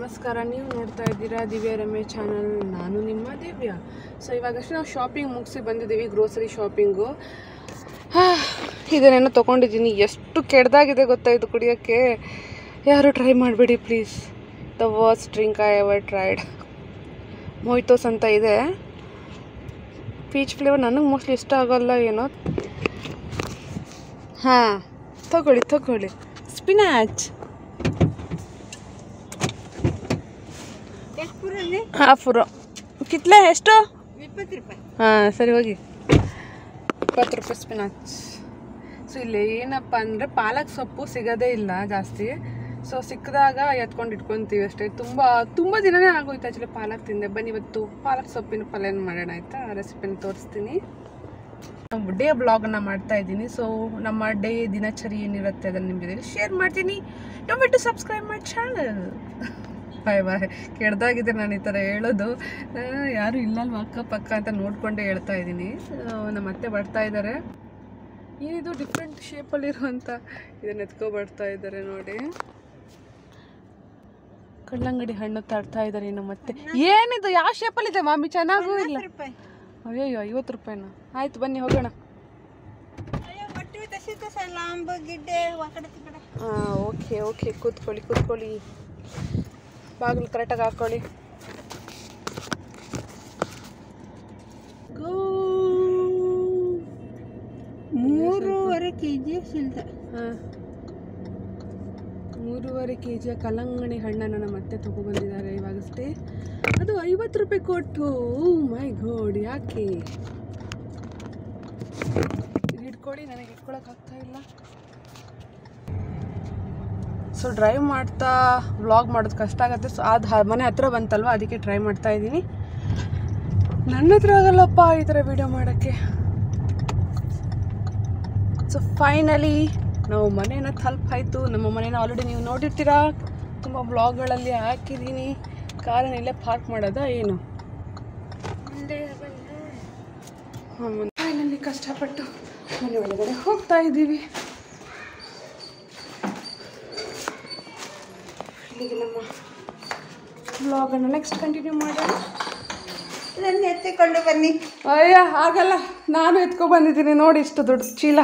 ನಮಸ್ಕಾರ ನೀವು ನೋಡ್ತಾ ಇದ್ದೀರಾ ದಿವ್ಯ ರಮೇಶ್ ಚಾನಲ್ ನಾನು ನಿಮ್ಮ ದಿವ್ಯ ಸೊ ಇವಾಗಷ್ಟೇ ನಾವು ಶಾಪಿಂಗ್ ಮುಗಿಸಿ ಬಂದಿದ್ದೀವಿ ಗ್ರೋಸರಿ ಶಾಪಿಂಗು ಇದನ್ನೇನೋ ತೊಗೊಂಡಿದ್ದೀನಿ ಎಷ್ಟು ಕೆಡ್ದಾಗಿದೆ ಗೊತ್ತಾ ಇದು ಕುಡಿಯೋಕ್ಕೆ ಯಾರು ಟ್ರೈ ಮಾಡಬೇಡಿ please the worst drink I ever tried mojitos ಅಂತ ಇದೆ ಪೀಚ್ ಫ್ಲೇವರ್ ನನಗೆ ಮೋಸ್ಟ್ಲಿ ಇಷ್ಟ ಆಗೋಲ್ಲ ಏನೋ ಹಾಂ ತಗೊಳ್ಳಿ ತಗೊಳ್ಳಿ ಸ್ಪಿನಾಚ್ ಎಷ್ಟು ಪುರಲ್ಲಿ ಹಾಫ್ ರೋ ಕಿತ್ಲೆ ಎಷ್ಟು ಇಪ್ಪತ್ತು ರೂಪಾಯಿ ಹಾಂ ಸರಿ ಹೋಗಿ ಇಪ್ಪತ್ತು ರೂಪಾಯಿ ಸ್ಪಿನಾಚ್ ಸೊ ಇಲ್ಲಿ ಏನಪ್ಪ ಅಂದರೆ ಪಾಲಕ್ ಸೊಪ್ಪು ಸಿಗೋದೇ ಇಲ್ಲ ಜಾಸ್ತಿ ಸೊ ಸಿಕ್ಕಿದಾಗ ಎತ್ಕೊಂಡು ಇಟ್ಕೊತೀವಿ ಅಷ್ಟೇ ತುಂಬ ತುಂಬ ದಿನನೇ ಆಗೋಯ್ತು ಆ್ಯಕ್ಚುಲಿ ಪಾಲಕ್ ತಿಂದೆ ಬನ್ನಿ ಇವತ್ತು ಪಾಲಕ್ ಸೊಪ್ಪಿನ ಪಲ್ಯನ ಮಾಡೋಣ ಆಯಿತಾ ರೆಸಿಪಿನ ತೋರಿಸ್ತೀನಿ ಡೇ ಬ್ಲಾಗನ್ನು ಮಾಡ್ತಾ ಇದ್ದೀನಿ ಸೊ ನಮ್ಮ ಡೇ ದಿನಚರಿ ಏನಿರುತ್ತೆ ಅದನ್ನು ನಿಮ್ಮ ಜೊತೆ ಶೇರ್ ಮಾಡ್ತೀನಿ ಟೊಮೆಟೊ ಸಬ್ಸ್ಕ್ರೈಬ್ ಮಾಡಿ ಚಾನಲ್ ಬಾಯ್ ಬಾಯ್ ಕೆಡ್ದಾಗಿದೆ ನಾನು ಈ ಥರ ಹೇಳೋದು ಆ, ಯಾರು ಇಲ್ಲಲ್ವ ಅಕ್ಕಪಕ್ಕ ಅಂತ ನೋಡ್ಕೊಂಡೇ ಹೇಳ್ತಾ ಇದ್ದೀನಿ ನಮ್ಮ ಅತ್ತೆ ಬರ್ತಾ ಇದ್ದಾರೆ ಏನಿದು ಡಿಫ್ರೆಂಟ್ ಶೇಪಲ್ಲಿರುವಂಥ ಇದನ್ನ ಎತ್ಕೊ ಬರ್ತಾ ಇದ್ದಾರೆ ನೋಡಿ ಕಲ್ಲಂಗಡಿ ಹಣ್ಣು ತರ್ತಾ ಇದ್ದಾರೆ ನಮ್ಮ ಅತ್ತೆ ಏನಿದು ಯಾವ ಶೇಪಲ್ಲಿದೆ ಮಾಮಿ ಚೆನ್ನಾಗೂ ಇಲ್ಲ ರೂಪಾಯಿ ಅಯ್ಯಯ್ಯೋ ಐವತ್ತು ರೂಪಾಯಿನ ಆಯ್ತು ಬನ್ನಿ ಹೋಗೋಣ ಅಯ್ಯೋ ಒಟ್ಟು ತಸಿತ ಸರ್ ಲಾಂಬ ಗಿಡ್ಡೆ ಆ ಕಡೆ ಈ ಕಡೆ ಹಾಂ ಓಕೆ ಓಕೆ ಕೂತ್ಕೊಳ್ಳಿ ಕೂತ್ಕೊಳ್ಳಿ ಬಾಗಿಲು ಕರೆಕ್ಟಾಗಿ ಹಾಕ್ಕೊಳ್ಳಿ ಗೋ ಮೂರುವರೆ ಕೆ ಜಿ ಸಿಲ್ದ ಹಾಂ ಮೂರುವರೆ ಕೆ ಜಿಯ ಕಲ್ಲಂಗಡಿ ಹಣ್ಣನ್ನು ನಮ್ಮ ಅತ್ತೆ ತಗೊಬಂದಿದ್ದಾರೆ ಇವಾಗಷ್ಟೇ ಅದು ಐವತ್ತು ರೂಪಾಯಿ ಕೊಟ್ಟು ಮೈ ಗೋಡ್ ಯಾಕೆ ಇದು ಹಿಡ್ಕೊಳ್ಳಿ ನನಗೆ ಇಟ್ಕೊಳಕ್ ಆಗ್ತಾ ಇಲ್ಲ ಸೊ ಡ್ರೈವ್ ಮಾಡ್ತಾ ವ್ಲಾಗ್ ಮಾಡೋದು ಕಷ್ಟ ಆಗುತ್ತೆ ಸೊ ಅದು ಹ- ಮನೆ ಹತ್ರ ಬಂತಲ್ವ ಅದಕ್ಕೆ ಟ್ರೈ ಮಾಡ್ತಾ ಇದ್ದೀನಿ ನನ್ನ ಹತ್ರ ಆಗಲ್ಲಪ್ಪ ಈ ಥರ ವಿಡಿಯೋ ಮಾಡೋಕ್ಕೆ ಸೊ ಫೈನಲಿ ನಾವು ಮನೇನ ತಲುಪಾಯ್ತು ನಮ್ಮ ಮನೇನ ಆಲ್ರೆಡಿ ನೀವು ನೋಡಿರ್ತೀರಾ ತುಂಬ ಬ್ಲಾಗ್ಗಳಲ್ಲಿ ಹಾಕಿದ್ದೀನಿ ಕಾರನ್ನ ಇಲ್ಲೇ ಪಾರ್ಕ್ ಮಾಡೋದಾ ಏನು ಮುಂದೆ ಫೈನಲಿ ಕಷ್ಟಪಟ್ಟು ಮನೆ ಒಳಗಡೆ ಹೋಗ್ತಾ ಇದ್ದೀವಿ ಇಲ್ಲಿಗೆ ನಮ್ಮ ಬ್ಲಾಗನ್ನು ನೆಕ್ಸ್ಟ್ ಕಂಟಿನ್ಯೂ ಮಾಡೋಣ ಇದನ್ನು ಎತ್ತಿಕೊಂಡು ಬನ್ನಿ ಅಯ್ಯ ಆಗಲ್ಲ ನಾನು ಎತ್ಕೊ ಬಂದಿದ್ದೀನಿ ನೋಡಿ ಇಷ್ಟು ದೊಡ್ಡ ಚೀಲ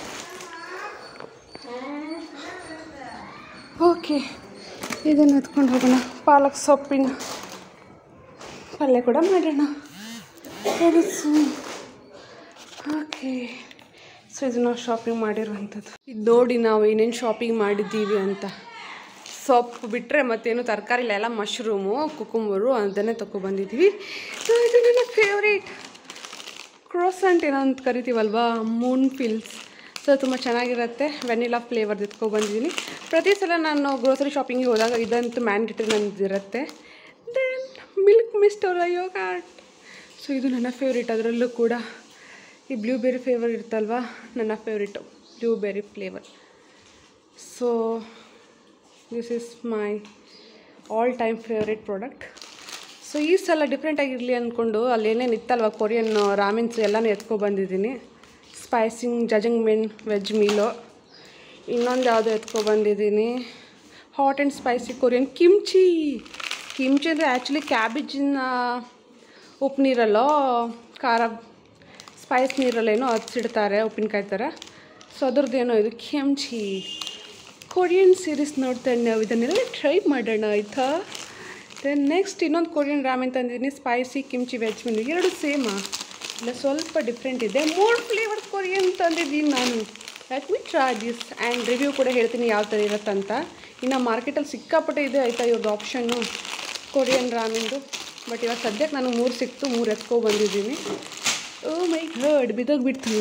ಓಕೆ ಇದನ್ನು ಎತ್ಕೊಂಡು ಹೋಗೋಣ ಪಾಲಕ್ ಸೊಪ್ಪಿನ ಪಲ್ಯ ಕೂಡ ಮಾಡೋಣ ಸರಿಸು ಓಕೆ ಸೊ ಇದು ನಾವು ಶಾಪಿಂಗ್ ಮಾಡಿರುವಂಥದ್ದು ಇದು ನೋಡಿ ನಾವು ಏನೇನು ಶಾಪಿಂಗ್ ಮಾಡಿದ್ದೀವಿ ಅಂತ ಸೊಪ್ಪು ಬಿಟ್ಟರೆ ಮತ್ತೇನು ತರಕಾರಿ ಇಲ್ಲ ಎಲ್ಲ ಮಶ್ರೂಮು ಕುಕುಂಬರು ಅದನ್ನೇ ತೊಗೊಬಂದಿದ್ದೀವಿ ಸೊ ಇದು ನನ್ನ ಫೇವ್ರೇಟ್ ಕ್ರೋಸಂಟ್ ಏನೋ ಅಂತ ಕರಿತೀವಲ್ವಾ ಮೂನ್ ಫಿಲ್ಸ್ ಸೊ ತುಂಬ ಚೆನ್ನಾಗಿರುತ್ತೆ ವೆನಿಲಾ ಫ್ಲೇವರ್ದು ಎತ್ಕೊಬಂದಿದ್ದೀನಿ ಪ್ರತಿ ಸಲ ನಾನು ಗ್ರೋಸರಿ ಶಾಪಿಂಗಿಗೆ ಹೋದಾಗ ಇದಂತೂ ಮ್ಯಾಂಡೇಟರಿ ನಂದಿರುತ್ತೆ then milk mister yogurt so ಇದು ನನ್ನ ಫೇವ್ರೇಟ್ ಅದರಲ್ಲೂ ಕೂಡ ಈ ಬ್ಲೂಬೆರಿ ಫ್ಲೇವರ್ ಇರುತ್ತಲ್ವಾ ನನ್ನ favourite blueberry flavour so this is my all time favourite product so ಈ ಸಲ ಡಿಫ್ರೆಂಟ್ ಆಗಿರಲಿ ಅಂದ್ಕೊಂಡು ಅಲ್ಲಿ ಏನೇನು ಇತ್ತಲ್ವ ಕೊರಿಯನ್ ರಾಮಿನ್ಸ್ ಎಲ್ಲನೂ ಎತ್ಕೊಬಂದಿದ್ದೀನಿ spicy jajang men veg meal ಇನ್ನೊಂದು ಯಾವುದೋ ಎತ್ಕೊಬಂದಿದ್ದೀನಿ hot and spicy Korean kimchi kimchi ಅಂದರೆ ಆ್ಯಕ್ಚುಲಿ ಕ್ಯಾಬೇಜಿನ ಉಪ್ಪು ನೀರಲ್ಲೋ ಖಾರ ಸ್ಪೈಸ್ ನೀರಲ್ಲೇನೋ ಹಚ್ಚಿಡ್ತಾರೆ ಉಪ್ಪಿನಕಾಯಿ ಥರ ಸೊ ಅದ್ರದ್ದೇನೋ ಇದು ಕಿಮ್ಚಿ ಕೊರಿಯನ್ ಸೀರೀಸ್ ನೋಡ್ತಾ ನಾವು ಇದನ್ನೆಲ್ಲ ಟ್ರೈ ಮಾಡೋಣ ಆಯಿತಾ ದೆನ್ ನೆಕ್ಸ್ಟ್ ಇನ್ನೊಂದು ಕೊರಿಯನ್ ರಾಮೆನ್ ತಂದಿದ್ದೀನಿ ಸ್ಪೈಸಿ ಕಿಮ್ಚಿ ವೆಜ್ ಮೆನು ಎರಡು ಸೇಮಾ ಇಲ್ಲ ಸ್ವಲ್ಪ ಡಿಫ್ರೆಂಟ್ ಇದೆ ಮೂರು ಫ್ಲೇವರ್ ಕೊರಿಯನ್ ತಂದಿದ್ದೀನಿ ನಾನು let me try this and review ಕೂಡ ಹೇಳ್ತೀನಿ ಯಾವ ಥರ ಇರುತ್ತಂತ ಇನ್ನು ಮಾರ್ಕೆಟಲ್ಲಿ ಸಿಕ್ಕಾಪಟ್ಟೆ ಇದೆ ಆಯಿತಾ ಇವ್ರದ್ದು ಆಪ್ಷನ್ನು ಕೊರಿಯನ್ ರಾಮಿಂದು ಬಟ್ ಇವಾಗ ಸದ್ಯಕ್ಕೆ ನಾನು ಮೂರು ಸಿಕ್ತು ಮೂರು ಎತ್ಕೊ ಬಂದಿದ್ದೀನಿ ಓ ಮೈ ಗಡ್ ಬಿದ್ದೋಗ್ಬಿಡ್ತು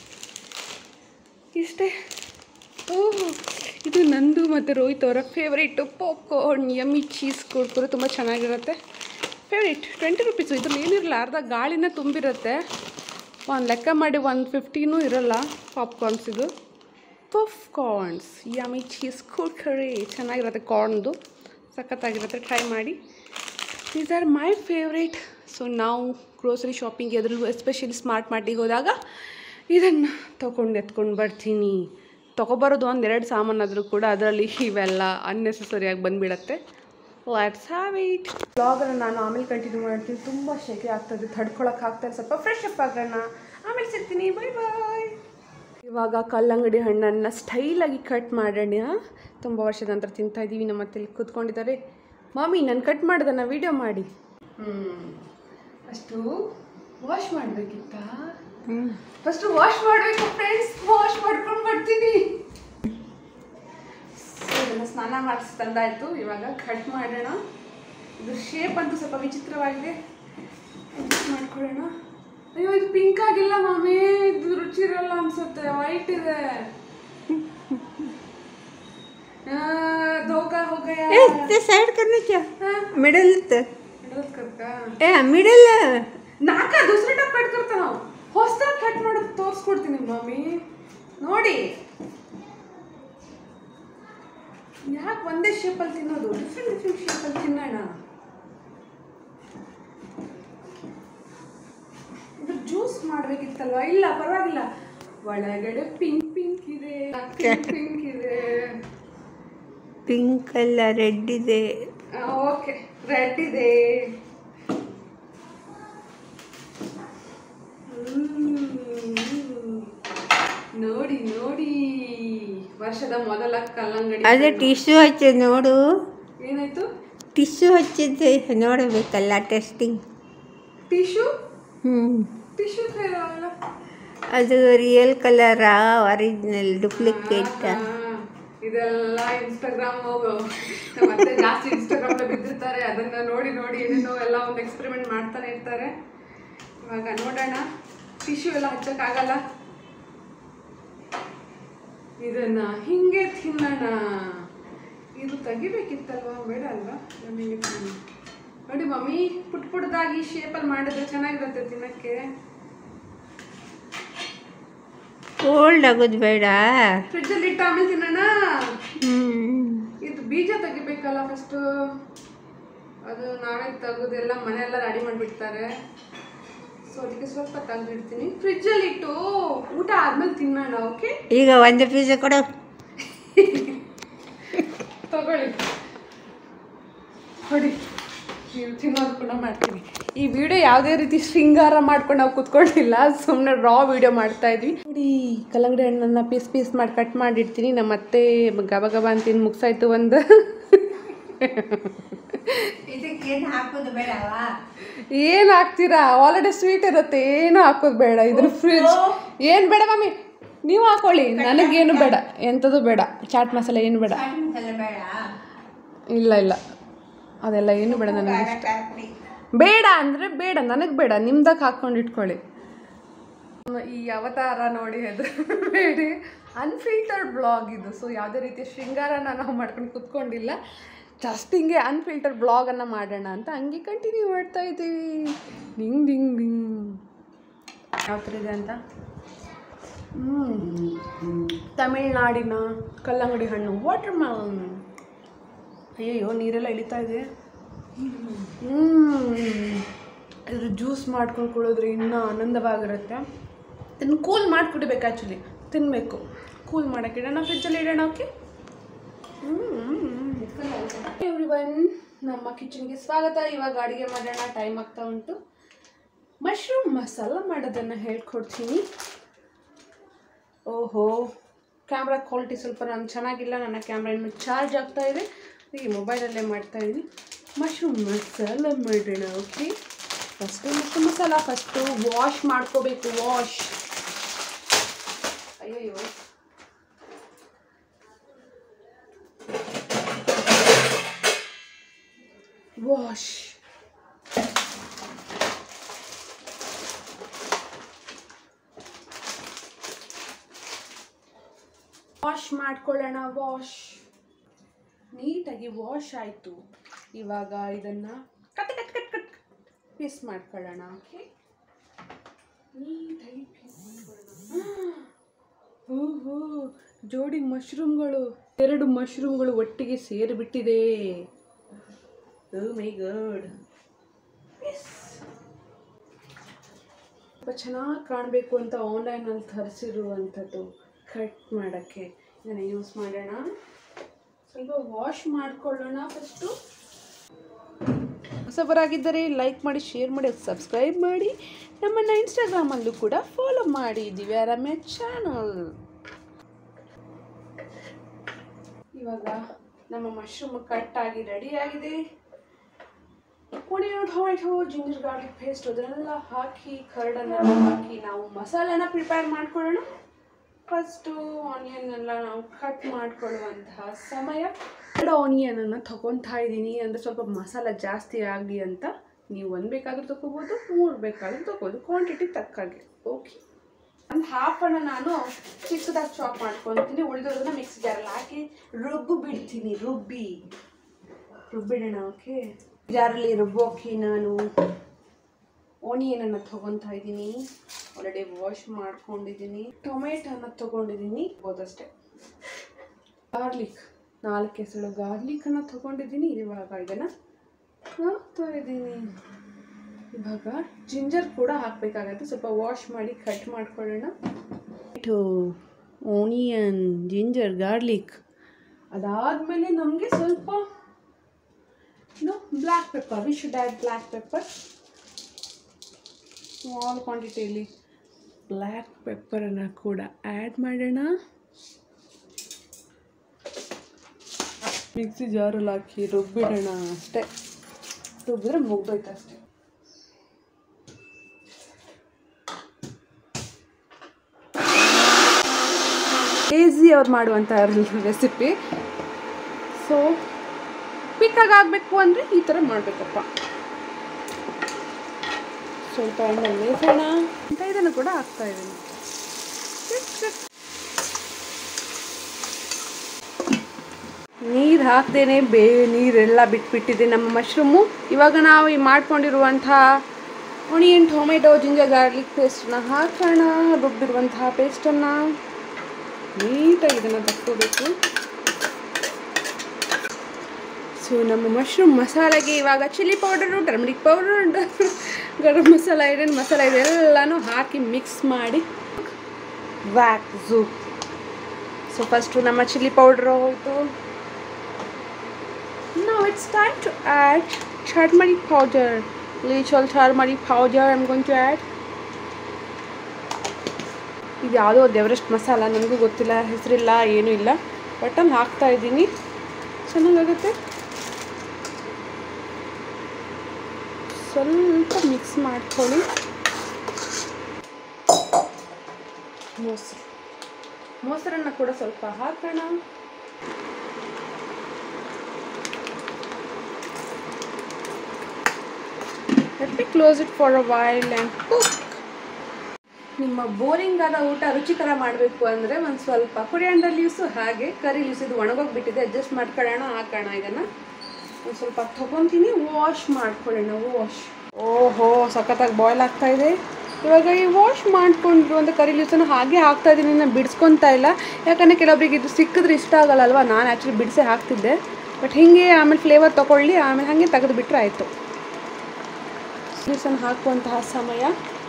ಇಷ್ಟೇ ಓಹ್ ಇದು ನಂದು ಮತ್ತು ರೋಹಿತ್ ಅವರ favourite popcorn yummy cheese Kurkure ತುಂಬ ಚೆನ್ನಾಗಿರುತ್ತೆ ಫೇವ್ರೇಟ್ ಟ್ವೆಂಟಿ ರುಪೀಸು ಇದ್ರಲ್ಲಿ ಏನಿರಲ್ಲ ಅರ್ಧ ಗಾಳಿನೇ ತುಂಬಿರುತ್ತೆ ಒಂದು ಲೆಕ್ಕ ಮಾಡಿ ಒನ್ ಫಿಫ್ಟೀನೂ ಇರಲ್ಲ ಪಾಪ್ಕಾರ್ನ್ಸ್ ಇದು ಪಾಪ್ಕಾರ್ನ್ಸ್ ಯಮ್ಮಿ ಚೀಸ್ ಕುರ್ಕುರೆ ಚೆನ್ನಾಗಿರುತ್ತೆ ಕಾರ್ನ್ದು ಸಖತ್ತಾಗಿರುತ್ತೆ ಟ್ರೈ ಮಾಡಿ these are my favourite so ನಾವು ಗ್ರೋಸರಿ ಶಾಪಿಂಗ್ ಅದರಲ್ಲೂ ಎಸ್ಪೆಷಲಿ ಸ್ಮಾರ್ಟ್ ಮಾರ್ಟಿಗೆ ಹೋದಾಗ ಇದನ್ನು ತೊಗೊಂಡು ಎತ್ಕೊಂಡು ಬರ್ತೀನಿ ತೊಗೊಬರೋದು ಒಂದೆರಡು ಸಾಮಾನಾದರೂ ಕೂಡ ಅದರಲ್ಲಿ ಇವೆಲ್ಲ ಅನ್ನೆಸೆಸರಿಯಾಗಿ ಬಂದುಬಿಡತ್ತೆ ಲೆಟ್ಸ್ ಹ್ಯಾವ್ ಇಟ್ ಬ್ಲಾಗನ್ನು ನಾನು ಆಮೇಲೆ ಕಂಟಿನ್ಯೂ ಮಾಡ್ತೀನಿ ತುಂಬ ಶೆಕೆ ಆಗ್ತದೆ ತಡ್ಕೊಳಕ್ಕೆ ಆಗ್ತದೆ ಸ್ವಲ್ಪ ಫ್ರೆಶ್ ಅಪ್ ಆಗೋಣ ಆಮೇಲೆ ಸಿಗ್ತೀನಿ ಬಾಯ್ ಬಾಯ್ ಇವಾಗ ಕಲ್ಲಂಗಡಿ ಹಣ್ಣನ್ನು ಸ್ಟೈಲಾಗಿ ಕಟ್ ಮಾಡೋಣ ತುಂಬ ವರ್ಷದ ನಂತರ ತಿಂತಾ ಇದ್ದೀವಿ ನಮ್ಮ ಮತ್ತಲ್ಲಿ ಕೂತ್ಕೊಂಡಿದ್ದಾರೆ ಮಾಮಿ ನಾನು ಕಟ್ ಮಾಡ್ದನ್ನ ವಿಡಿಯೋ ಮಾಡಿ ಹ್ಞೂ ಅಷ್ಟು ವಾಶ್ ಮಾಡಬೇಕಿತ್ತಾ ಫಸ್ಟು ವಾಶ್ ಮಾಡಬೇಕು ಫ್ರೆಂಡ್ಸ್ ವಾಶ್ ಮಾಡ್ಕೊಂಡು ಬರ್ತೀನಿ ಸೊ ಇದನ್ನು ಸ್ನಾನ ಮಾಡಿಸಿ ತಂದಾಯಿತು ಇವಾಗ ಕಟ್ ಮಾಡೋಣ ಇದು ಶೇಪ್ ಅಂತೂ ಸ್ವಲ್ಪ ವಿಚಿತ್ರವಾಗಿದೆ ಅಡ್ಜಸ್ಟ್ ಮಾಡ್ಕೊಳ್ಳೋಣ ಅಯ್ಯೋ ಇದು ಪಿಂಕ್ ಆಗಿಲ್ಲ ಮಾಮಿ ಇದು ರುಚಿ ಇರಲ್ಲ ಅನ್ಸುತ್ತೆ ವೈಟ್ ಇದೆ ಆ, ಧೋಕಾ ಹೋ ಗಯಾ ते साइड करने क्या मिडल ಇಡೋದ್ ಕರ್ಕಾ? ए मिडल ನಾಕ ದೂಸರಿ ಟಪ್ ಕಟ್ ಕರ್ತ ನಾವು ಹೊಸದಾಗಿ ಕಟ್ ಮಾಡೋದು ತೋರಿಸ್ಕೊಡ್ತೀನಿ ಮಮ್ಮಿ ನೋಡಿ ಯಾಕೆ ಒಂದೇ ಶೇಪಲ್ಲಿ ತಿನ್ನೋದು ಡಿಫ್ರೆಂಟ್ ಡಿಫ್ರೆಂಟ್ ಶೇಪಲ್ಲಿ ತಿನ್ನೋಣ ಇದು ಜ್ಯೂಸ್ ಮಾಡ್ಬೇಕಿತ್ತಲ್ವಾ ಇಲ್ಲ ಪರವಾಗಿಲ್ಲ ಒಳಗಡೆ ಪಿಂಕ್ ಪಿಂಕ್ ಇದೆ ಪಿಂಕ್ ಪಿಂಕ್ ಇದೆ ಪಿಂಕ್ ಅಲ್ಲ ರೆಡ್ ಇದೆ ಓಕೆ ರೆಡ್ ಇದೆ ಹ್ಮ್. ನೋಡಿ ನೋಡಿ ವರ್ಷದ ಮೊದಲ ಕಲ್ಲಂಗಡಿ ಅದೇ ಟಿಶ್ಯೂ ಹಚ್ಚಿ ನೋಡು ಏನಾಯ್ತು ಟಿಶ್ಯೂ ಹಚ್ಚಿದ್ದೆ ನೋಡಬೇಕಲ್ಲ ಟೆಸ್ಟಿಂಗ್ ಟಿಶ್ಯೂ ಹ್ಞೂ ಟಿಶ್ಯೂ ಅಲ್ಲ ಅದು ರಿಯಲ್ ಕಲರಾ ಒರಿಜಿನಲ್ ಡೂಪ್ಲಿಕೇಟ್ ಇದೆಲ್ಲ ಇನ್ಸ್ಟಾಗ್ರಾಮ್ ಮತ್ತೆ ಜಾಸ್ತಿ ಇನ್ಸ್ಟಾಗ್ರಾಮ್ ಬಿದ್ದಿರ್ತಾರೆ ಅದನ್ನ ನೋಡಿ ನೋಡಿ ಏನೇನೋ ಎಲ್ಲ ಒಂದು ಎಕ್ಸ್ಪೆರಿಮೆಂಟ್ ಮಾಡ್ತಾನೆ ಇರ್ತಾರೆ ಇವಾಗ ನೋಡೋಣ ಟಿಶ್ಯೂ ಎಲ್ಲ ಹಚ್ಚಕ್ಕಾಗಲ್ಲ ಇದನ್ನ ಹಿಂಗೆ ತಿನ್ನೋಣ ಇದು ತೆಗಿಬೇಕಿತ್ತಲ್ವಾ ಬೇಡ ಅಲ್ವಾ ನಾನು ಹಿಂಗೆ ತಿನ್ನೋಣ. ನೋಡಿ ಮಮ್ಮಿ ಪುಟ್ ಪುಟ್ಟದಾಗಿ ಶೇಪಲ್ಲಿ ಮಾಡಿದ್ರೆ ಚೆನ್ನಾಗಿರುತ್ತೆ ತಿನ್ನಕ್ಕೆ ಕೋಲ್ಡ್ ಆಗೋದು ಬೇಡ ಫ್ರಿಜ್ಜಲ್ಲಿ ಇಟ್ಟು ಆಮೇಲೆ ತಿನ್ನೋಣ ಹ್ಞೂ ಇದು ಬೀಜ ತೆಗಿಬೇಕಲ್ಲ ಫಸ್ಟು ಅದು ನಾವೇ ತೆಗೆದೆಲ್ಲ ಮನೆಯೆಲ್ಲ ರೆಡಿ ಮಾಡಿಬಿಡ್ತಾರೆ ಸೊ ಅದಕ್ಕೆ ಸ್ವಲ್ಪ ತೆಗೆದಿಡ್ತೀನಿ ಫ್ರಿಜ್ಜಲ್ಲಿ ಇಟ್ಟು ಊಟ ಆದ್ಮೇಲೆ ತಿನ್ನೋಣ ಓಕೆ ಈಗ ಒಂದು ಪೀಸ್ ಕೊಡು ತಗೊಳ್ಳಿ ಹೊಡಿ ನೀವು ತಿನ್ನೋದು ಕೂಡ ಮಾಡ್ತೀನಿ ಈ ವಿಡಿಯೋ ಯಾವುದೇ ರೀತಿ ಶೃಂಗಾರ ಮಾಡ್ಕೊಂಡು ನಾವು ಕುತ್ಕೊಂಡಿಲ್ಲ ಸುಮ್ಮನೆ ರಾ ವಿಡಿಯೋ ಮಾಡ್ತಾ ಇದ್ವಿ ನೋಡಿ ಕಲ್ಲಂಗಡಿ ಹಣ್ಣನ್ನು ಪೀಸ್ ಪೀಸ್ ಮಾಡಿ ಕಟ್ ಮಾಡಿಡ್ತೀನಿ ನಮ್ಮ ಅತ್ತೆ ಗಬ ಗಬ ಅಂತ ತಿಂದು ಮುಗ್ಸಾಯ್ತು ಒಂದು ಇದಕ್ಕೇನು ಹಾಕೋದು ಬೇಡವಾ ಏನು ಹಾಕ್ತೀರಾ ಆಲ್ರೆಡಿ ಸ್ವೀಟ್ ಇರುತ್ತೆ ಏನು ಹಾಕೋದು ಬೇಡ ಇದ್ರ ಫ್ರಿಜ್ ಏನು ಬೇಡ ಮಮ್ಮಿ ನೀವು ಹಾಕೊಳ್ಳಿ ನನಗೇನು ಬೇಡ ಎಂಥದ್ದು ಬೇಡ ಚಾಟ್ ಮಸಾಲೆ ಏನು ಬೇಡ ಬೇಡ ಇಲ್ಲ ಇಲ್ಲ ಅದೆಲ್ಲ ಏನು ಬೇಡ ನನಗೆ ಇಷ್ಟ ಬೇಡ ಅಂದರೆ ಬೇಡ ನನಗೆ ಬೇಡ ನಿಮ್ದಕ್ಕೆ ಹಾಕ್ಕೊಂಡು ಇಟ್ಕೊಳ್ಳಿ ಈ ಅವತಾರ ನೋಡಿ ಹೆದರಬೇಡಿ ಅನ್ಫಿಲ್ಟರ್ಡ್ ಬ್ಲಾಗ್ ಇದು ಸೊ ಯಾವುದೇ ರೀತಿಯ ಶೃಂಗಾರನ ನಾವು ಮಾಡ್ಕೊಂಡು ಕುತ್ಕೊಂಡಿಲ್ಲ ಜಸ್ಟ್ ಹಿಂಗೆ ಅನ್ಫಿಲ್ಟರ್ ಬ್ಲಾಗನ್ನು ಮಾಡೋಣ ಅಂತ ಹಂಗೆ ಕಂಟಿನ್ಯೂ ಮಾಡ್ತಾ ಇದ್ದೀವಿ ಡಿಂಗ್ ಡಿಂಗ್ ಡಿಂಗ್ ಯಾವ ಥರ ಇದೆ ಅಂತ ಹ್ಮ್. ತಮಿಳ್ನಾಡಿನ ಕಲ್ಲಂಗಡಿ ಹಣ್ಣು ವಾಟರ್ ಮೆಲನ್ ಅಯ್ಯಯ್ಯೋ ನೀರೆಲ್ಲ ಇಳಿತಾ ಇದೆ ಹ್ಮ್. ಇದ್ರ ಜ್ಯೂಸ್ ಮಾಡ್ಕೊಂಡು ಕುಡಿದ್ರೆ ಇನ್ನೂ ಆನಂದವಾಗಿರುತ್ತೆ ಇದನ್ನು ಕೂಲ್ ಮಾಡಿ ಕುಡಿಬೇಕು ಆ್ಯಕ್ಚುಲಿ ತಿನ್ನಬೇಕು ಕೂಲ್ ಮಾಡೋಕ್ಕೆ ಇಡೋಣ ಫ್ರಿಜ್ಜಲ್ಲಿ ಇಡೋಣ ಓಕೆ ಎವ್ರಿ ಒನ್ ನಮ್ಮ ಕಿಚನ್ಗೆ ಸ್ವಾಗತ ಇವಾಗ ಅಡುಗೆ ಮಾಡೋಣ ಟೈಮ್ ಆಗ್ತಾ ಉಂಟು ಮಶ್ರೂಮ್ ಮಸಾಲ ಮಾಡೋದನ್ನು ಹೇಳ್ಕೊಡ್ತೀನಿ ಓಹೋ ಕ್ಯಾಮ್ರಾ ಕ್ವಾಲಿಟಿ ಸ್ವಲ್ಪ ನಾನು ಚೆನ್ನಾಗಿಲ್ಲ ನನ್ನ ಕ್ಯಾಮ್ರಾ ಇನ್ನು ಚಾರ್ಜ್ ಆಗ್ತಾ ಇದೆ ಈ ಮೊಬೈಲಲ್ಲೇ ಮಾಡ್ತಾ ಇದ್ದೀನಿ ಮಶ್ರೂಮ್ ಮಸಾಲ ಮಾಡೋಣ okay first mushroom masala first wash ಮಾಡ್ಕೋಬೇಕು ವಾಶ್ ಅಯ್ಯಯ್ಯೋ ವಾಶ್ ವಾಶ್ ಮಾಡ್ಕೊಳ್ಳೋಣ ವಾಶ್ ನೀಟಾಗಿ ವಾಶ್ ಆಯಿತು ಇವಾಗ ಇದನ್ನು cut cut cut cut piece ಮಾಡ್ಕೊಳ್ಳೋಣ ಓಕೆ ನೀಟಾಗಿ ಪೀಸ್ ಮಾಡ್ಕೊಳ್ಳೋಣ ಓಹೋ ಜೋಡಿ ಮಶ್ರೂಮ್ಗಳು ಎರಡು ಮಶ್ರೂಮ್ಗಳು ಒಟ್ಟಿಗೆ ಸೇರಿಬಿಟ್ಟಿದೆ ಓ ಮೈ ಗಾಡ್ ಸ್ವಲ್ಪ ಚೆನ್ನಾಗಿ ಕಾಣಬೇಕು ಅಂತ ಆನ್ಲೈನಲ್ಲಿ ತರಿಸಿರುವಂಥದ್ದು ಕಟ್ ಮಾಡೋಕ್ಕೆ ಇದನ್ನು ಯೂಸ್ ಮಾಡೋಣ ಸ್ವಲ್ಪ ವಾಶ್ ಮಾಡ್ಕೊಳ್ಳೋಣ ಫಸ್ಟು ಹೊಸಬರಾಗಿದ್ದರೆ ಲೈಕ್ ಮಾಡಿ ಶೇರ್ ಮಾಡಿ ಸಬ್ಸ್ಕ್ರೈಬ್ ಮಾಡಿ ನಮ್ಮನ್ನು ಇನ್ಸ್ಟಾಗ್ರಾಮಲ್ಲೂ ಕೂಡ ಫಾಲೋ ಮಾಡಿ ದಿವ್ಯಾ ರಮ್ಯ ಚಾನಲ್ ಇವಾಗ ನಮ್ಮ ಮಶ್ರೂಮ್ ಕಟ್ ಆಗಿ ರೆಡಿ ಆಗಿದೆ onion tomato ginger garlic paste ಅದನ್ನೆಲ್ಲ ಹಾಕಿ ಕರ್ಡನ್ನೆಲ್ಲ ಹಾಕಿ ನಾವು ಮಸಾಲೆನ ಪ್ರಿಪೇರ್ ಮಾಡ್ಕೊಳ್ಳೋಣ ಫಸ್ಟು ಆನಿಯನ್ ಎಲ್ಲ ನಾವು ಕಟ್ ಮಾಡ್ಕೊಳ್ಳುವಂತಹ ಸಮಯ ಎರಡು ಆನಿಯನನ್ನು ತಗೊತಾ ಇದ್ದೀನಿ ಅಂದರೆ ಸ್ವಲ್ಪ ಮಸಾಲ ಜಾಸ್ತಿ ಆಗಲಿ ಅಂತ ನೀವು ಒಂದು ಬೇಕಾದರೂ ತಗೋಬೋದು ಮೂರು ಬೇಕಾದರೂ ತಗೋಬೋದು ಕ್ವಾಂಟಿಟಿ ತಕ್ಕಾಗೆ ಓಕೆ ಒಂದು ಹಾಫನ್ನು ನಾನು ಚಿಕ್ಕದಾಗಿ ಚಾಪ್ ಮಾಡ್ಕೊತೀನಿ ಉಳಿದೋದನ್ನ ಮಿಕ್ಸಿ ಜಾರಲ್ಲಿ ಹಾಕಿ ರುಬ್ಬು ಬಿಡ್ತೀನಿ ರುಬ್ಬಿ ರುಬ್ಬಿಡೋಣ ಓಕೆ ಜಾರಲ್ಲಿ ರುಬ್ಬೋಕೆ ನಾನು ಓನಿಯನನ್ನು ತೊಗೊತಾ ಇದ್ದೀನಿ ಆಲ್ರೆಡಿ ವಾಶ್ ಮಾಡ್ಕೊಂಡಿದ್ದೀನಿ ಟೊಮೆಟೊನ ತೊಗೊಂಡಿದ್ದೀನಿ ಹೋದಷ್ಟೇ ಗಾರ್ಲಿಕ್ ನಾಲ್ಕು ಎಸಳು ಗಾರ್ಲಿಕನ್ನು ತೊಗೊಂಡಿದ್ದೀನಿ ಇವಾಗ ಇದನ್ನು ಹಾಕ್ತಾ ಇದ್ದೀನಿ ಇವಾಗ ಜಿಂಜರ್ ಕೂಡ ಹಾಕಬೇಕಾಗತ್ತೆ ಸ್ವಲ್ಪ ವಾಶ್ ಮಾಡಿ ಕಟ್ ಮಾಡ್ಕೊಳ್ಳೋಣ ಓನಿಯನ್ ಜಿಂಜರ್ ಗಾರ್ಲಿಕ್ ಅದಾದಮೇಲೆ ನಮಗೆ ಸ್ವಲ್ಪ ಇನ್ನು black pepper we should add black pepper small ಕ್ವಾಂಟಿಟಿಯಲ್ಲಿ ಬ್ಲ್ಯಾಕ್ ಪೆಪ್ಪರನ್ನು ಕೂಡ ಆ್ಯಡ್ ಮಾಡೋಣ ಮಿಕ್ಸಿ ಜಾರಲ್ಲಿ ಹಾಕಿ ರುಬ್ಬಿಡೋಣ ಅಷ್ಟೇ ರುಬ್ಬಿದ್ರೆ ಮುಗ್ದೋಯ್ತು ಅಷ್ಟೇ ಈಸಿ ಅವ್ರು ಮಾಡುವಂಥ ರೆಸಿಪಿ ಸೊ ಕ್ವಿಕ್ಕಾಗಿ ಆಗಬೇಕು ಅಂದರೆ ಈ ಥರ ಮಾಡಬೇಕಪ್ಪ ಸ್ವಲ್ಪ ಎಣ್ಣೆ ಮೇಸೋಣ ಅಂತ ಇದನ್ನು ಕೂಡ ಹಾಕ್ತಾ ಇದ್ದೀನಿ ನೀರು ಹಾಕ್ದೇನೆ ಬೇ ನೀರೆಲ್ಲ ಬಿಟ್ಬಿಟ್ಟಿದೆ ನಮ್ಮ ಮಶ್ರೂಮು ಇವಾಗ ನಾವು ಈ ಮಾಡ್ಕೊಂಡಿರುವಂಥ ಆನಿಯನ್ ಟೊಮೆಟೊ ಜಿಂಜರ್ ಗಾರ್ಲಿಕ್ ಪೇಸ್ಟನ್ನ ಹಾಕೋಣ ರುಬ್ಬಿರುವಂತಹ ಪೇಸ್ಟನ್ನು ನೀಟಾಗಿ ಇದನ್ನು ತಕ್ಕೋಬೇಕು ಸೊ ನಮ್ಮ ಮಶ್ರೂಮ್ ಮಸಾಲೆಗೆ ಇವಾಗ chilli powder turmeric powder garam masala ಏನೇನು ಮಸಾಲ ಇದೆ ಎಲ್ಲನೂ ಹಾಕಿ ಮಿಕ್ಸ್ ಮಾಡಿ ವ್ಯಾಕ್ ಝೂ ಸೊ ಫಸ್ಟು ನಮ್ಮ ಚಿಲ್ಲಿ ಪೌಡ್ರು ಹೋಯಿತು ನಾವು it's time to add turmeric powder ಲೀಚಲ್ turmeric powder I'm going to add ಇದು ಯಾವುದೋ ಒಂದು ಎವರೆಸ್ಟ್ ಮಸಾಲ ನನಗೂ ಗೊತ್ತಿಲ್ಲ ಹೆಸರಿಲ್ಲ ಏನೂ ಇಲ್ಲ ಬಟನ್ ಹಾಕ್ತಾ ಇದ್ದೀನಿ ಚೆನ್ನಾಗಾಗುತ್ತೆ ಸ್ವಲ್ಪ ಮಿಕ್ಸ್ ಮಾಡ್ಕೊಳ್ಳಿ ಮೊಸರು ಮೊಸರನ್ನು ಕೂಡ ಸ್ವಲ್ಪ ಹಾಕೋಣ let me close it for a while and cook ನಿಮ್ಮ ಬೋರಿಂಗ್ ಆದ ಊಟ ರುಚಿಕರ ಮಾಡಬೇಕು ಅಂದರೆ ಒಂದು ಸ್ವಲ್ಪ ಕುರಿಯಂಡರ್ ಲೀವ್ಸು ಹಾಗೆ ಕರಿ ಲೀವ್ಸ್ ಇದು ಒಣಗೋಗ್ಬಿಟ್ಟಿದೆ ಅಡ್ಜಸ್ಟ್ ಮಾಡ್ಕೊಳ್ಳೋಣ ಹಾಕೋಣ ಇದನ್ನು ಒಂದು ಸ್ವಲ್ಪ ತೊಗೊತೀನಿ ವಾಶ್ ಮಾಡ್ಕೊಳ್ಳೋಣ ವಾಶ್ ಓಹೋ ಸಖತ್ತಾಗಿ ಬಾಯ್ಲ್ ಆಗ್ತಾ ಇದೆ ಇವಾಗ ಈ ವಾಶ್ ಮಾಡಿಕೊಂಡ್ರು ಅಂತ ಕರಿ ಲೀವ್ಸನ್ನು ಹಾಗೆ ಹಾಕ್ತಾ ಇದ್ದೀನಿ ನಾನು ಬಿಡಿಸ್ಕೊತಾ ಇಲ್ಲ ಯಾಕಂದರೆ ಕೆಲವೊಬ್ರಿಗೆ ಇದು ಸಿಕ್ಕಿದ್ರೆ ಇಷ್ಟ ಆಗಲ್ಲ ಅಲ್ವಾ ನಾನು ಆ್ಯಕ್ಚುಲಿ ಬಿಡಿಸೇ ಹಾಕ್ತಿದ್ದೆ ಬಟ್ ಹೀಗೆ ಆಮೇಲೆ ಫ್ಲೇವರ್ ತೊಗೊಳ್ಳಿ ಆಮೇಲೆ ಹಾಗೆ ತೆಗೆದು ಬಿಟ್ಟರೆ ಆಯಿತು ಲೀವ್ಸನ್ನು ಹಾಕುವಂತಹ ಸಮಯ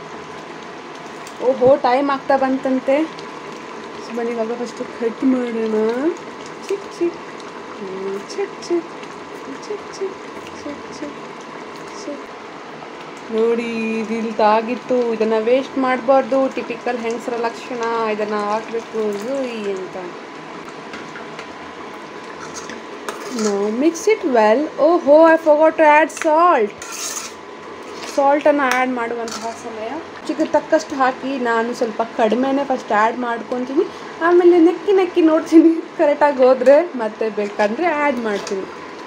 ಓಹೋ ಟೈಮ್ ಆಗ್ತಾ ಬಂತಂತೆ ಸೊ ಬನ್ನಿ ಇವಾಗ ಫಸ್ಟು ಕಟ್ ಮಾಡೋಣ ಚಿಕ್ ಚಿಕ್ ಹ್ಮ್, ಚಿಕ್ ಚಿಕ್ ಚಿಕ್ ಚಿಕ್ ಚಿಕ್ ಚಿಕ್ ಚಿಕ್ ನೋಡಿ ಇದಿಲ್ ಆಗಿತ್ತು ಇದನ್ನು ವೇಸ್ಟ್ ಮಾಡಬಾರ್ದು ಟಿಪಿಕಲ್ ಹೆಂಗಸರ ಲಕ್ಷಣ ಇದನ್ನು ಹಾಕಬೇಕು ಅಂತ ನೋ ಮಿಕ್ಸ್ ಇಟ್ ವೆಲ್ ಓಹೋ I forgot to add salt ಸಾಲ್ಟನ್ನು ಆ್ಯಡ್ ಮಾಡುವಂತಹ ಸಮಯ ಚಿಕ್ಕ ತಕ್ಕಷ್ಟು ಹಾಕಿ ನಾನು ಸ್ವಲ್ಪ ಕಡಿಮೆನೇ ಫಸ್ಟ್ ಆ್ಯಡ್ ಮಾಡ್ಕೊತೀನಿ ಆಮೇಲೆ ನೆಕ್ಕಿ ನೆಕ್ಕಿ ನೋಡ್ತೀನಿ ಕರೆಕ್ಟಾಗಿ ಹೋದರೆ ಮತ್ತೆ ಬೇಕಂದರೆ ಆ್ಯಡ್ ಮಾಡ್ತೀನಿ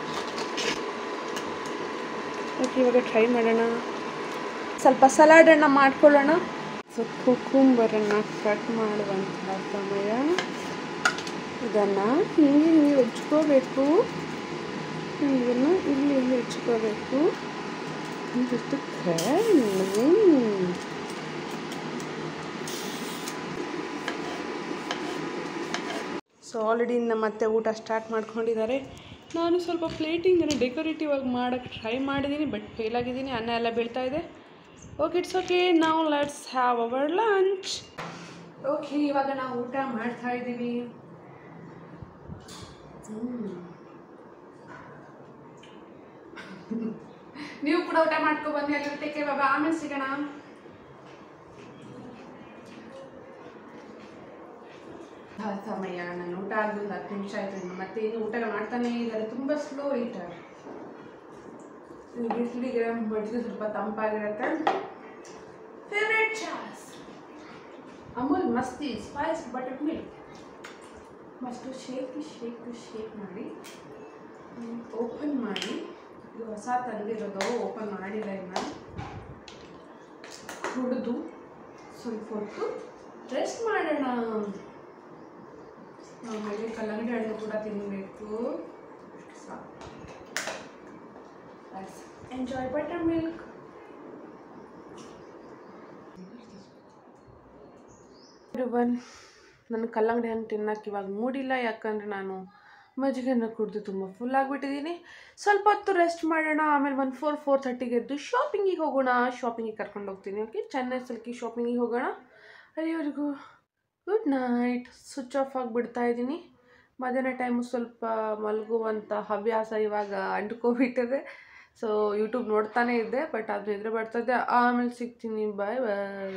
ಓಕೆ ಇವಾಗ ಟ್ರೈ ಮಾಡೋಣ ಸ್ವಲ್ಪ ಸಲಾಡನ್ನು ಮಾಡ್ಕೊಳ್ಳೋಣ ಸೊ ಕುಕುಂಬರನ್ನು ಕಟ್ ಮಾಡುವಂತಹ ಸಮಯ ಇದನ್ನು ಹಿಂಗೆ ಹಿಂಗೆ ಹೆಚ್ಕೋಬೇಕು ಇದನ್ನು ಇಲ್ಲಿ ಇಲ್ಲಿ ಹೆಚ್ಕೋಬೇಕು ಇದಕ್ಕೆ ಸೊ ಆಲ್ರೆಡಿ ನಮ್ಮ ಮತ್ತೆ ಊಟ ಸ್ಟಾರ್ಟ್ ಮಾಡ್ಕೊಂಡಿದ್ದಾರೆ ನಾನು ಸ್ವಲ್ಪ ಪ್ಲೇಟಿಂಗನ್ನು ಡೆಕೋರೇಟಿವ್ ಆಗಿ ಮಾಡೋಕ್ಕೆ ಟ್ರೈ ಮಾಡಿದ್ದೀನಿ ಬಟ್ ಫೇಲ್ ಆಗಿದ್ದೀನಿ ಅನ್ನ ಎಲ್ಲ ಬೀಳ್ತಾ ಇದೆ ಓಕೆ ಇಟ್ಸ್ ಓಕೆ ನಾವು let's have our lunch okay ಇವಾಗ ನಾವು ಊಟ ಮಾಡ್ತಾ ಇದ್ದೀವಿ ನೀವು ಕೂಡ ಊಟ ಮಾಡ್ಕೊ ಬನ್ನಿ ಅಲ್ಲಿ ಟೇಕೆ ಬಾಬಾ ಆಮೇಲೆ ಸಿಗೋಣ ಆ ಸಮಯ ನಾನು ಊಟ ಆಗಿ ಹತ್ತು ನಿಮಿಷ ಆಯ್ತು ಇನ್ನು ಮತ್ತೆ ಇನ್ನು ಊಟ ಮಾಡ್ತಾನೆ ಇದ್ದಾರೆ ತುಂಬ ಸ್ಲೋ ಈಟರ್ ಬಿಸಿಲಿಗೆ ಮಜ್ಜಿಗೆ ಸ್ವಲ್ಪ ತಂಪಾಗಿರುತ್ತೆ favourite chaas Amul Masti spice buttermilk ಮಸ್ತು ಶೇಕ್ ಶೇಕ್ ಶೇಕ್ ಮಾಡಿ ಓಪನ್ ಮಾಡಿ ಇದು ಹೊಸ ತಂದಿರೋದು ಓಪನ್ ಮಾಡಿಲ್ಲ ಇನ್ನು ಕುಡಿದು ಸ್ವಲ್ಪ ಹೊತ್ತು ರೆಸ್ಟ್ ಮಾಡೋಣ ಆಮೇಲೆ ಕಲ್ಲಂಗಡಿ ಹಣ್ಣು ಕೂಡ ತಿನ್ನಬೇಕು ಎಂಜಾಯ್ ಬಟರ್ ಮಿಲ್ಕ್ ಒನ್ ನನ್ನ ಕಲ್ಲಂಗಡಿ ಹಣ್ಣು ತಿನ್ನಕ್ಕೆ ಇವಾಗ ಮೂಡಿಲ್ಲ ಯಾಕಂದರೆ ನಾನು ಮಜ್ಜಿಗೆನ ಕುಡಿದು ತುಂಬ ಫುಲ್ ಆಗಿಬಿಟ್ಟಿದ್ದೀನಿ ಸ್ವಲ್ಪ ಹೊತ್ತು ರೆಸ್ಟ್ ಮಾಡೋಣ ಆಮೇಲೆ ಒಂದು ಫೋರ್ ಫೋರ್ ಥರ್ಟಿಗೆ ಎದ್ದು ಶಾಪಿಂಗಿಗೆ ಹೋಗೋಣ ಶಾಪಿಂಗಿಗೆ ಕರ್ಕೊಂಡು ಹೋಗ್ತೀನಿ ಓಕೆ ಚೆನ್ನೈ ಸಿಲ್ಕಿ ಶಾಪಿಂಗಿಗೆ ಹೋಗೋಣ ಅಲ್ಲಿವರೆಗೂ ಗುಡ್ ನೈಟ್ ಸ್ವಿಚ್ ಆಫ್ ಆಗಿಬಿಡ್ತಾ ಇದ್ದೀನಿ ಮಧ್ಯಾಹ್ನ ಟೈಮು ಸ್ವಲ್ಪ ಮಲಗುವಂಥ ಹವ್ಯಾಸ ಇವಾಗ ಅಂಟ್ಕೊಬಿಟ್ಟಿದೆ ಸೊ ಯೂಟ್ಯೂಬ್ ನೋಡ್ತಾನೆ ಇದ್ದೆ ಬಟ್ ಅದು ಎದುರು ಬರ್ತದೆ ಆಮೇಲೆ ಸಿಗ್ತೀನಿ bye bye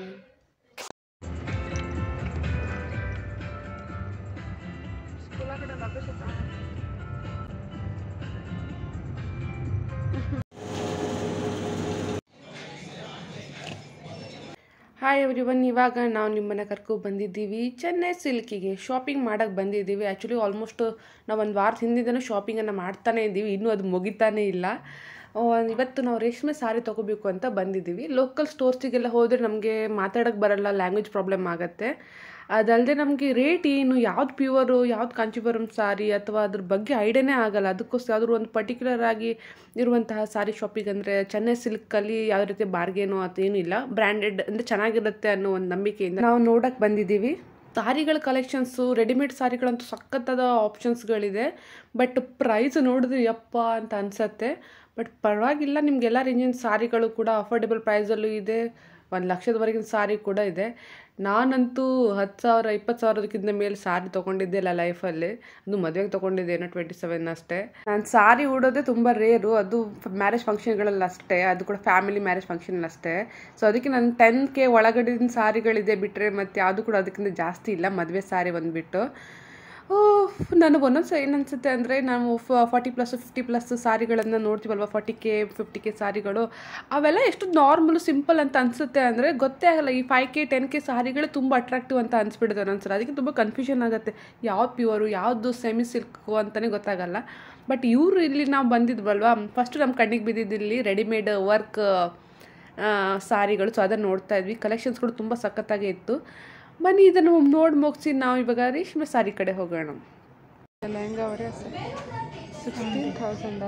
hi everyone ಇವಾಗ ನಾವು ನಿಮ್ಮನ್ನು ಕರ್ಕೊ ಬಂದಿದ್ದೀವಿ ಚೆನ್ನೈ ಸಿಲ್ಕಿಗೆ ಶಾಪಿಂಗ್ ಮಾಡೋಕ್ಕೆ ಬಂದಿದ್ದೀವಿ ಆ್ಯಕ್ಚುಲಿ ಆಲ್ಮೋಸ್ಟ್ ನಾವು ಒಂದು ವಾರದ ಹಿಂದಿಂದನೂ ಶಾಪಿಂಗನ್ನು ಮಾಡ್ತಾನೇ ಇದ್ದೀವಿ ಇನ್ನೂ ಅದು ಮುಗಿತಾನೇ ಇಲ್ಲ ಆ, ಇವತ್ತು ನಾವು ರೇಷ್ಮೆ ಸಾರಿ ತೊಗೋಬೇಕು ಅಂತ ಬಂದಿದ್ದೀವಿ ಲೋಕಲ್ ಸ್ಟೋರ್ಸಿಗೆಲ್ಲ ಹೋದರೆ ನಮಗೆ ಮಾತಾಡೋಕ್ಕೆ ಬರಲ್ಲ ಲ್ಯಾಂಗ್ವೇಜ್ ಪ್ರಾಬ್ಲಮ್ ಆಗುತ್ತೆ ಅದಲ್ಲದೆ ನಮಗೆ ರೇಟ್ ಏನು ಯಾವ್ದು ಪ್ಯೂವರು ಯಾವ್ದು ಕಾಂಚೀಪುರಂ ಸಾರಿ ಅಥವಾ ಅದ್ರ ಬಗ್ಗೆ ಐಡಿಯಾನೇ ಆಗಲ್ಲ ಅದಕ್ಕೋಸ್ಕರ ಯಾವ್ದಾದ್ರು ಒಂದು ಪರ್ಟಿಕ್ಯುಲರ್ ಆಗಿ ಇರುವಂತಹ ಸಾರಿ ಶಾಪಿಂಗ್ ಅಂದರೆ ಚೆನ್ನೈ ಸಿಲ್ಕಲ್ಲಿ ಯಾವುದೇ ರೀತಿ ಬಾರ್ಗೇನು ಅದೇನು ಇಲ್ಲ ಬ್ರ್ಯಾಂಡೆಡ್ ಅಂದರೆ ಚೆನ್ನಾಗಿರುತ್ತೆ ಅನ್ನೋ ಒಂದು ನಂಬಿಕೆಯಿಂದ ನಾವು ನೋಡಕ್ಕೆ ಬಂದಿದ್ದೀವಿ ಸಾರಿಗಳ ಕಲೆಕ್ಷನ್ಸು ರೆಡಿಮೇಡ್ ಸಾರಿಗಳಂತೂ ಸಖತ್ತಾದ ಆಪ್ಷನ್ಸ್ಗಳಿದೆ ಬಟ್ ಪ್ರೈಸ್ ನೋಡಿದ್ರೆ ಯಪ್ಪ ಅಂತ ಅನಿಸತ್ತೆ ಬಟ್ ಪರವಾಗಿಲ್ಲ ನಿಮಗೆಲ್ಲ ರೇಂಜಿನ ಸಾರಿಗಳು ಕೂಡ ಅಫೋರ್ಡೆಬಲ್ ಪ್ರೈಸಲ್ಲೂ ಇದೆ ಒಂದು ಲಕ್ಷದವರೆಗಿನ ಸಾರಿ ಕೂಡ ಇದೆ ನಾನಂತೂ ಹತ್ತು ಸಾವಿರ ಇಪ್ಪತ್ತು ಸಾವಿರದಕ್ಕಿಂತ ಮೇಲೆ ಸಾರಿ ತೊಗೊಂಡಿದ್ದೆ ಇಲ್ಲ ಲೈಫಲ್ಲಿ ಅದು ಮದುವೆಗೆ ತೊಗೊಂಡಿದ್ದೆ ಏನೋ ಟ್ವೆಂಟಿ ಸೆವೆನ್ ಅಷ್ಟೇ ನಾನು ಸಾರಿ ಉಡೋದೇ ತುಂಬ ರೇರು ಅದು ಮ್ಯಾರೇಜ್ ಫಂಕ್ಷನ್ಗಳಲ್ಲಿ ಅಷ್ಟೇ ಅದು ಕೂಡ ಫ್ಯಾಮಿಲಿ ಮ್ಯಾರೇಜ್ ಫಂಕ್ಷನ್ ಅಷ್ಟೇ ಸೊ ಅದಕ್ಕೆ ನಾನು ಟೆನ್ ಕೆ ಒಳಗಡೆನ ಸಾರಿಗಳಿದೆ ಬಿಟ್ಟರೆ ಮತ್ತು ಯಾವುದು ಕೂಡ ಅದಕ್ಕಿಂತ ಜಾಸ್ತಿ ಇಲ್ಲ ಮದುವೆ ಸಾರಿ ಬಂದುಬಿಟ್ಟು ನನಗೆ ಒಂದೊಂದು ಸಲ ಏನು ಅನಿಸುತ್ತೆ ಅಂದರೆ ನಾವು ಫಾರ್ಟಿ ಪ್ಲಸ್ ಫಿಫ್ಟಿ ಪ್ಲಸ್ ಸಾರಿಗಳನ್ನು ನೋಡ್ತೀವಲ್ವ ಫಾರ್ಟಿ ಕೆ ಫಿಫ್ಟಿ ಕೆ ಸಾರಿಗಳು ಅವೆಲ್ಲ ಎಷ್ಟು ನಾರ್ಮಲ್ ಸಿಂಪಲ್ ಅಂತ ಅನಿಸುತ್ತೆ ಅಂದರೆ ಗೊತ್ತೇ ಆಗಲ್ಲ ಈ ಫೈವ್ ಕೆ ಟೆನ್ ಕೆ ಸಾರಿಗಳೇ ತುಂಬ ಅಟ್ರಾಕ್ಟಿವ್ ಅಂತ ಅನಿಸ್ಬಿಡುತ್ತೆ ಒಂದೊಂದ್ಸಲ ಅದಕ್ಕೆ ತುಂಬ ಕನ್ಫ್ಯೂಷನ್ ಆಗುತ್ತೆ ಯಾವ್ದು ಪ್ಯೂರು ಯಾವುದು ಸೆಮಿ ಸಿಲ್ಕು ಅಂತಲೇ ಗೊತ್ತಾಗಲ್ಲ ಬಟ್ ಇವರು ಇಲ್ಲಿ ನಾವು ಬಂದಿದ್ವಲ್ವಾ ಫಸ್ಟು ನಮ್ಮ ಕಣ್ಣಿಗೆ ಬಿದ್ದಿದ್ದು ಇಲ್ಲಿ ರೆಡಿಮೇಡ್ ವರ್ಕ್ ಸಾರಿಗಳು ಸೊ ಅದನ್ನು ನೋಡ್ತಾ ಇದ್ವಿ ಕಲೆಕ್ಷನ್ಸ್ಗಳು ತುಂಬ ಸಖತ್ತಾಗೇ ಇತ್ತು ಬನ್ನಿ ಇದನ್ನು ನೋಡಿ ಮುಗಿಸಿ ನಾವು ಇವಾಗ ರೇಷ್ಮೆ ಸಾರಿ ಕಡೆ ಹೋಗೋಣ ಲೆಹಂಗ ಅವರೇ ಸಿಕ್ಸ್ಟೀನ್ ಥೌಸಂಡಾ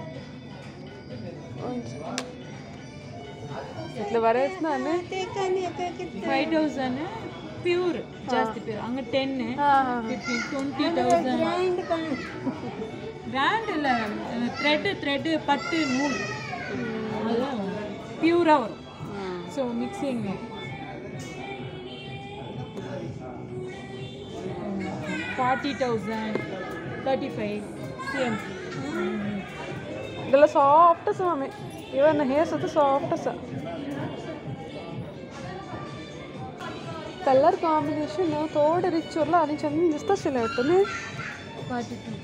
ఇట్లా వరేస్తున్నా ఫైవ్ థౌసండ్ ప్యూర్ జాస్తి ప్యూర్ అంగ ten fifteen twenty thousand brand ಇಲ್ಲ ಥ್ರೆಡ್ ಥ್ರೆಡ್ ಪತ್ತು ನೂಲು ಅದು ಪ್ಯೂರ್ ಅವರು so mixing forty thousand thirty five same ಇದೆಲ್ಲ ಸಾಫ್ಟ್ ಸ್ವಾಮಿ ಇವನ್ನ ಹೇರ್ಸ್ ಅದು ಸಾಫ್ಟ್ ಸ ಕಲರ್ ಕಾಂಬಿನೇಷನ್ ತೋಡ ರಿಚ್ ಅಲ್ಲ ಅದು ಚಂದ ದಿಸ್ತಸಿಲ್ಲ ಒಟ್ಟು ಫಾರ್ಟಿ ಟು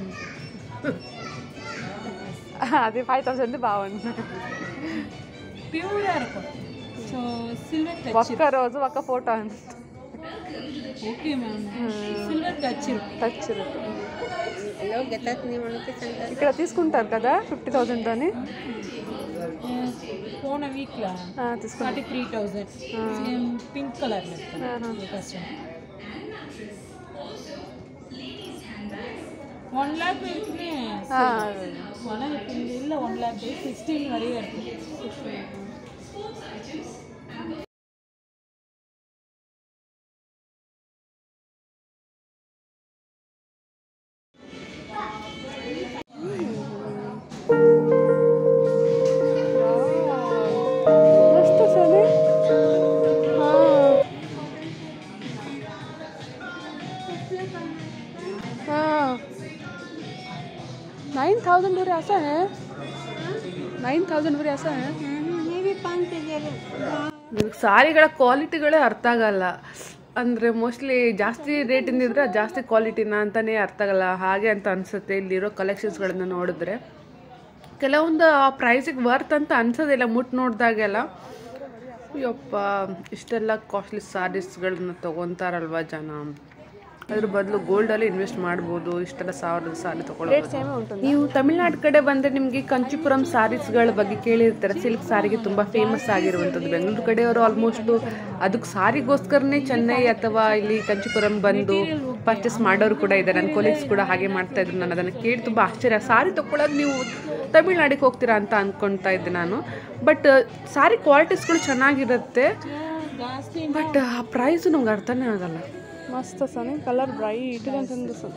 అది ఫైవ్ థౌసండ్ బాగుంది ಪ್ಯೂರ್ இருக்கும் ಸೊ ಸಿಲ್ವರ್ ಟಚ್ ఒక్క రోజు ఒక్క photo okay ma'am silver touch ಇರುತ್ತೆ టచ్ ఇక్కడ తీసుకుంటారు కదా ఫిఫ్టీ థౌసండ్ అని పోన వీక్లో తీసుకుంటారు forty three thousand pink colour கஷ்டம் ஒன் லேக் இருக்குமே ஒன் லேக் இல்லை ஒன் லேக் சிக்ஸ்டீன் வரையும் இருக்கு मस्त सने हाँ हाँ नाइन थाउजेंड और ऐसा है ನೈನ್ ತೌಸಂಡ್ ಬರೀ ಅಸ ये भी पाँच के जगह ನನಗೆ ಸಾರಿಗಳ ಕ್ವಾಲಿಟಿಗಳೇ ಅರ್ಥ ಆಗಲ್ಲ ಅಂದರೆ ಮೋಸ್ಟ್ಲಿ ಜಾಸ್ತಿ ರೇಟಿಂದ ಇದ್ರೆ ಅದು ಜಾಸ್ತಿ ಕ್ವಾಲಿಟಿನ ಅಂತಲೇ ಅರ್ಥ ಆಗಲ್ಲ ಹಾಗೆ ಅಂತ ಅನಿಸುತ್ತೆ ಇಲ್ಲಿರೋ ಕಲೆಕ್ಷನ್ಸ್ಗಳನ್ನ ನೋಡಿದ್ರೆ ಕೆಲವೊಂದು ಆ ಪ್ರೈಸಿಗೆ ವರ್ತ್ ಅಂತ ಅನ್ಸೋದಿಲ್ಲ ಮುಟ್ಟು ನೋಡಿದಾಗೆಲ್ಲ ಯಪ್ಪ ಇಷ್ಟೆಲ್ಲ ಕಾಸ್ಟ್ಲಿ ಸ್ಯಾರೀಸ್ಗಳನ್ನ ತೊಗೊತಾರಲ್ವ ಜನ ಅದ್ರ ಬದಲು ಗೋಲ್ಡಲ್ಲಿ ಇನ್ವೆಸ್ಟ್ ಮಾಡ್ಬೋದು ಇಷ್ಟೆಲ್ಲ ಸಾವಿರದ ಸಾರಿ ತೊಗೊಳ್ಳೋದು ನೀವು ತಮಿಳ್ನಾಡು ಕಡೆ ಬಂದರೆ ನಿಮಗೆ ಕಂಚಿಪುರಂ ಸ್ಯಾರೀಸ್ಗಳ ಬಗ್ಗೆ ಕೇಳಿರ್ತಾರೆ ಸಿಲ್ಕ್ ಸಾರಿಗೆ ತುಂಬ ಫೇಮಸ್ ಆಗಿರುವಂಥದ್ದು ಬೆಂಗಳೂರು ಕಡೆಯವರು ಆಲ್ಮೋಸ್ಟ್ ಅದಕ್ಕೆ ಸಾರಿಗೋಸ್ಕರನೇ ಚೆನ್ನೈ ಅಥವಾ ಇಲ್ಲಿ ಕಂಚಿಪುರಂ ಬಂದು ಪರ್ಚೇಸ್ ಮಾಡೋರು ಕೂಡ ಇದ್ದಾರೆ ನನ್ನ ಕೊಲೀಗ್ಸ್ ಕೂಡ ಹಾಗೆ ಮಾಡ್ತಾ ಇದ್ರು ನಾನು ಅದನ್ನು ಕೇಳಿ ತುಂಬ ಆಶ್ಚರ್ಯ ಸಾರಿ ತೊಗೊಳೋದು ನೀವು ತಮಿಳ್ನಾಡಿಗೆ ಹೋಗ್ತೀರಾ ಅಂತ ಅಂದ್ಕೊಳ್ತಾ ಇದ್ದೆ ನಾನು ಬಟ್ ಸಾರಿ ಕ್ವಾಲಿಟೀಸ್ಗಳು ಚೆನ್ನಾಗಿರುತ್ತೆ ಜಾಸ್ತಿ ಬಟ್ ಆ ಪ್ರೈಸು ನಮ್ಗೆ ಅರ್ಥನೇ ಆಗಲ್ಲ ಮಸ್ತ್ ಸನಿ ಕಲರ್ ಬ್ರೈಟ್ ಅಂತಂದು ಸರ್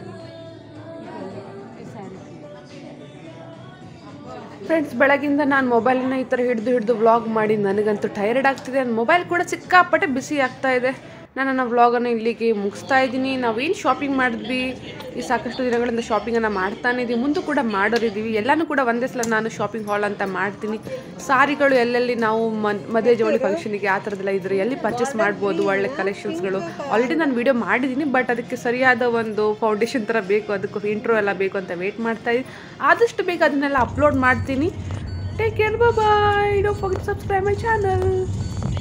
ಫ್ರೆಂಡ್ಸ್ ಬೆಳಗಿಂದ ನಾನು ಮೊಬೈಲನ್ನ ಈ ಥರ ಹಿಡಿದು ಹಿಡಿದು ವ್ಲಾಗ್ ಮಾಡಿ ನನಗಂತೂ ಟೈರ್ಡ್ ಆಗ್ತಿದೆ ನನ್ನ ಮೊಬೈಲ್ ಕೂಡ ಸಿಕ್ಕಾಪಟ್ಟೆ ಬಿಸಿ ಆಗ್ತಾ ಇದೆ ನಾನು ನನ್ನ ವ್ಲಾಗನ್ನು ಇಲ್ಲಿಗೆ ಮುಗಿಸ್ತಾ ಇದ್ದೀನಿ ನಾವೇನು ಶಾಪಿಂಗ್ ಮಾಡಿದ್ವಿ ಈ ಸಾಕಷ್ಟು ದಿನಗಳಿಂದ ಶಾಪಿಂಗನ್ನು ಮಾಡ್ತಾನೆ ಇದ್ದೀವಿ ಮುಂದೆ ಕೂಡ ಮಾಡೋರಿದ್ದೀವಿ ಎಲ್ಲನೂ ಕೂಡ ಒಂದೇ ಸಲ ನಾನು ಶಾಪಿಂಗ್ ಹಾಲ್ ಅಂತ ಮಾಡ್ತೀನಿ ಸಾರಿಗಳು ಎಲ್ಲೆಲ್ಲಿ ನಾವು ಮನ್ ಮದುವೆ ಜವಳಿ ಫಂಕ್ಷನಿಗೆ ಆ ಥರದ್ದೆಲ್ಲ ಇದ್ರೆ ಎಲ್ಲಿ ಪರ್ಚೇಸ್ ಮಾಡ್ಬೋದು ಒಳ್ಳೆ ಕಲೆಕ್ಷನ್ಸ್ಗಳು ಆಲ್ರೆಡಿ ನಾನು ವಿಡಿಯೋ ಮಾಡಿದ್ದೀನಿ ಬಟ್ ಅದಕ್ಕೆ ಸರಿಯಾದ ಒಂದು ಫೌಂಡೇಶನ್ ಥರ ಬೇಕು ಅದಕ್ಕೆ ಇಂಟ್ರೋ ಎಲ್ಲ ಬೇಕು ಅಂತ ವೇಟ್ ಮಾಡ್ತಾ ಇದ್ದೀನಿ ಆದಷ್ಟು ಬೇಗ ಅದನ್ನೆಲ್ಲ ಅಪ್ಲೋಡ್ ಮಾಡ್ತೀನಿ take care bye don't forget subscribe my channel